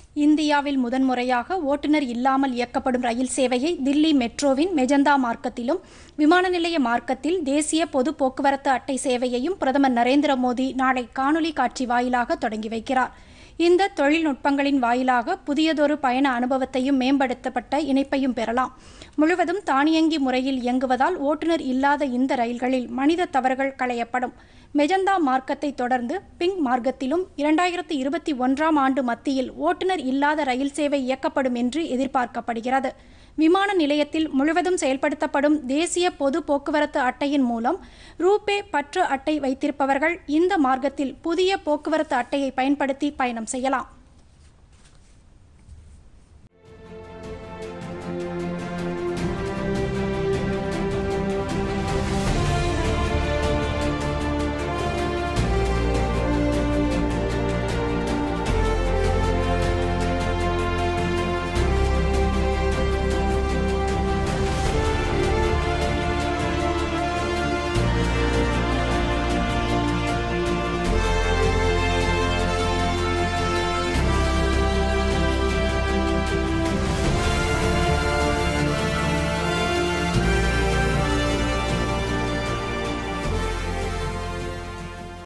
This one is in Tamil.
இந்தியாவில் முதன்முறையாக ஓட்டுநர் இல்லாமல் இயக்கப்படும் ரயில் சேவையை தில்லி மெட்ரோவின் மெஜந்தா மார்க்கத்திலும் விமான நிலைய மார்க்கத்தில் தேசிய பொது போக்குவரத்து அட்டை சேவையையும் பிரதமர் நரேந்திர மோடி நாளை காணொலி காட்சி வாயிலாக தொடங்கி வைக்கிறார் இந்த தொழில்நுட்பங்களின் வாயிலாக புதியதொரு பயண அனுபவத்தையும் மேம்படுத்தப்பட்ட இணைப்பையும் பெறலாம் முழுவதும் தானியங்கி முறையில் இயங்குவதால் ஓட்டுநர் இல்லாத இந்த ரயில்களில் மனித தவறுகள் களையப்படும் மெஜந்தா மார்க்கத்தை தொடர்ந்து பிங்க் மார்க்கத்திலும் இரண்டாயிரத்தி இருபத்தி ஒன்றாம் ஆண்டு மத்தியில் ஓட்டுநர் இல்லாத ரயில் சேவை இயக்கப்படும் என்று எதிர்பார்க்கப்படுகிறது விமான நிலையத்தில் முழுவதும் செயல்படுத்தப்படும் தேசிய பொது போக்குவரத்து அட்டையின் மூலம் ரூபே பற்று அட்டை வைத்திருப்பவர்கள் இந்த மார்க்கத்தில் புதிய போக்குவரத்து அட்டையை பயன்படுத்தி பயணம் செய்யலாம்